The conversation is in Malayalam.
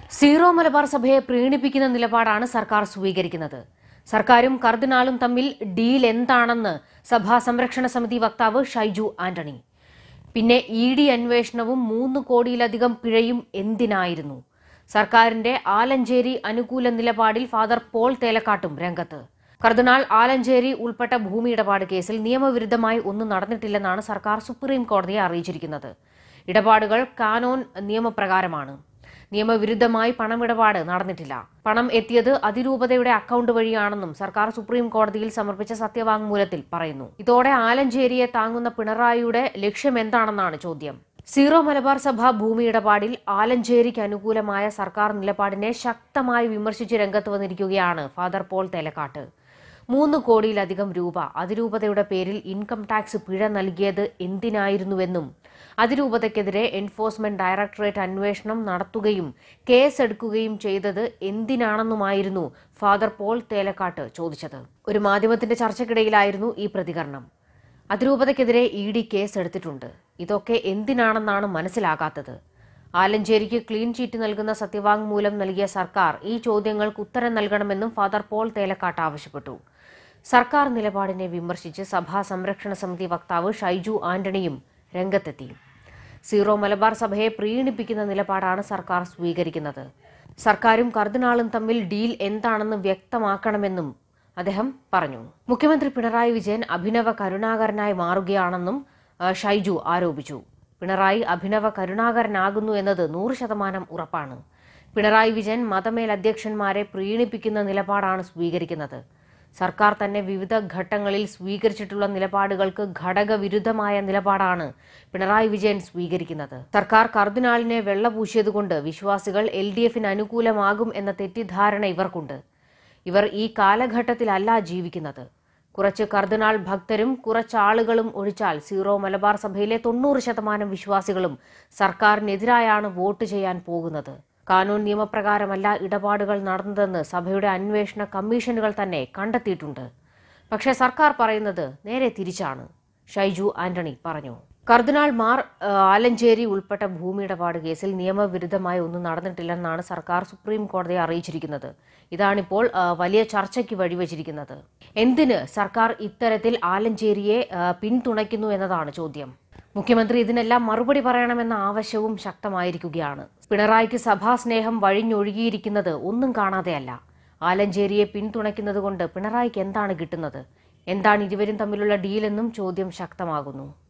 സീറോ മലബാർ സഭയെ പ്രീണിപ്പിക്കുന്ന നിലപാടാണ് സർക്കാർ സ്വീകരിക്കുന്നത് സർക്കാരും കർദിനാളും തമ്മിൽ ഡീൽ എന്താണെന്ന് സഭാ സംരക്ഷണ സമിതി വക്താവ് ഷൈജു ആന്റണി പിന്നെ ഇ ഡി അന്വേഷണവും മൂന്ന് കോടിയിലധികം പിഴയും എന്തിനായിരുന്നു സർക്കാരിന്റെ ആലഞ്ചേരി അനുകൂല നിലപാടിൽ ഫാദർ പോൾ തേലക്കാട്ടും രംഗത്ത് കർദിനാൾ ആലഞ്ചേരി ഉൾപ്പെട്ട ഭൂമി ഇടപാട് കേസിൽ നിയമവിരുദ്ധമായി ഒന്നും നടന്നിട്ടില്ലെന്നാണ് സർക്കാർ സുപ്രീം കോടതിയെ അറിയിച്ചിരിക്കുന്നത് ഇടപാടുകൾ കാനോൻ നിയമപ്രകാരമാണ് നിയമവിരുദ്ധമായി പണമിടപാട് നടന്നിട്ടില്ല പണം എത്തിയത് അതിരൂപതയുടെ അക്കൗണ്ട് വഴിയാണെന്നും സർക്കാർ സുപ്രീം കോടതിയിൽ സമർപ്പിച്ച സത്യവാങ്മൂലത്തിൽ പറയുന്നു ഇതോടെ ആലഞ്ചേരിയെ താങ്ങുന്ന പിണറായിയുടെ ലക്ഷ്യം എന്താണെന്നാണ് ചോദ്യം സീറോ മലബാർ സഭ ഭൂമി ഇടപാടിൽ ആലഞ്ചേരിക്ക് അനുകൂലമായ സർക്കാർ നിലപാടിനെ ശക്തമായി വിമർശിച്ച് രംഗത്ത് വന്നിരിക്കുകയാണ് ഫാദർ പോൾ തേലക്കാട്ട് മൂന്ന് കോടിയിലധികം രൂപ അതിരൂപതയുടെ പേരിൽ ഇൻകം ടാക്സ് പിഴ നൽകിയത് എന്തിനായിരുന്നുവെന്നും അതിരൂപതയ്ക്കെതിരെ എൻഫോഴ്സ്മെന്റ് ഡയറക്ടറേറ്റ് അന്വേഷണം നടത്തുകയും കേസെടുക്കുകയും ചെയ്തത് എന്തിനാണെന്നുമായിരുന്നു ഫാദർ പോൾ തേലക്കാട്ട് ചോദിച്ചത് ഒരു മാധ്യമത്തിന്റെ ചർച്ചയ്ക്കിടയിലായിരുന്നു ഈ പ്രതികരണം അതിരൂപതയ്ക്കെതിരെ ഇ ഡി കേസ് എടുത്തിട്ടുണ്ട് ഇതൊക്കെ എന്തിനാണെന്നാണ് മനസ്സിലാകാത്തത് ആലഞ്ചേരിക്ക് ക്ലീൻ ചീറ്റ് നൽകുന്ന സത്യവാങ്മൂലം നൽകിയ സർക്കാർ ഈ ചോദ്യങ്ങൾക്ക് ഉത്തരം നൽകണമെന്നും ഫാദർ പോൾ തേലക്കാട്ട് ആവശ്യപ്പെട്ടു സർക്കാർ നിലപാടിനെ വിമർശിച്ച് സഭാ സംരക്ഷണ സമിതി വക്താവ് ഷൈജു ആന്റണിയും രംഗത്തെത്തി സീറോ മലബാർ സഭയെ പ്രീണിപ്പിക്കുന്ന നിലപാടാണ് സർക്കാർ സ്വീകരിക്കുന്നത് സർക്കാരും കർദിനാളും തമ്മിൽ ഡീൽ എന്താണെന്ന് വ്യക്തമാക്കണമെന്നും അദ്ദേഹം പറഞ്ഞു മുഖ്യമന്ത്രി പിണറായി വിജയൻ അഭിനവ കരുണാകരനായി മാറുകയാണെന്നും ആ, ഷൈജു ആരോപിച്ചു പിണറായി അഭിനവ കരുണാകരനാകുന്നു എന്നത് നൂറ് ശതമാനം ഉറപ്പാണ് പിണറായി വിജയൻ മതമേലധ്യക്ഷന്മാരെ പ്രീണിപ്പിക്കുന്ന നിലപാടാണ് സ്വീകരിക്കുന്നത് സർക്കാർ തന്നെ വിവിധ ഘട്ടങ്ങളിൽ സ്വീകരിച്ചിട്ടുള്ള നിലപാടുകൾക്ക് ഘടകവിരുദ്ധമായ നിലപാടാണ് പിണറായി വിജയൻ സ്വീകരിക്കുന്നത് സർക്കാർ കർദിനാളിനെ വെള്ളപൂശിയതുകൊണ്ട് വിശ്വാസികൾ എൽ ഡി എഫിന് അനുകൂലമാകും എന്ന തെറ്റിദ്ധാരണ ഇവർക്കുണ്ട് ഇവർ ഈ കാലഘട്ടത്തിലല്ല ജീവിക്കുന്നത് കുറച്ച് കർദിനാൾ ഭക്തരും കുറച്ചാളുകളും ഒഴിച്ചാൽ സീറോ മലബാർ സഭയിലെ തൊണ്ണൂറ് ശതമാനം വിശ്വാസികളും സർക്കാരിനെതിരായാണ് വോട്ട് ചെയ്യാൻ പോകുന്നത് കാനൂൻ നിയമപ്രകാരമല്ല ഇടപാടുകൾ നടന്നതെന്ന് സഭയുടെ അന്വേഷണ കമ്മീഷനുകൾ തന്നെ കണ്ടെത്തിയിട്ടുണ്ട് പക്ഷേ സർക്കാർ പറയുന്നത് നേരെ തിരിച്ചാണ് ഷൈജു ആന്റണി പറഞ്ഞു കർദിനാൾ മാർ ആ, ആലഞ്ചേരി ഉൾപ്പെട്ട ഭൂമി ഇടപാട് കേസിൽ നിയമവിരുദ്ധമായി ഒന്നും നടന്നിട്ടില്ലെന്നാണ് സർക്കാർ സുപ്രീം കോടതിയെ അറിയിച്ചിരിക്കുന്നത് ഇതാണിപ്പോൾ ആ, വലിയ ചർച്ചയ്ക്ക് വഴിവെച്ചിരിക്കുന്നത് എന്തിന് സർക്കാർ ഇത്തരത്തിൽ ആലഞ്ചേരിയെ ആ, പിന്തുണയ്ക്കുന്നു എന്നതാണ് ചോദ്യം മുഖ്യമന്ത്രി ഇതിനെല്ലാം മറുപടി പറയണമെന്ന ആവശ്യവും ശക്തമായിരിക്കുകയാണ് പിണറായിക്ക് സഭാസ്നേഹം വഴിഞ്ഞൊഴുകിയിരിക്കുന്നത് ഒന്നും കാണാതെയല്ല ആലഞ്ചേരിയെ പിന്തുണയ്ക്കുന്നത് കൊണ്ട് പിണറായിക്ക് എന്താണ് കിട്ടുന്നത് എന്താണ് ഇരുവരും തമ്മിലുള്ള ഡീലെന്നും ചോദ്യം ശക്തമാകുന്നു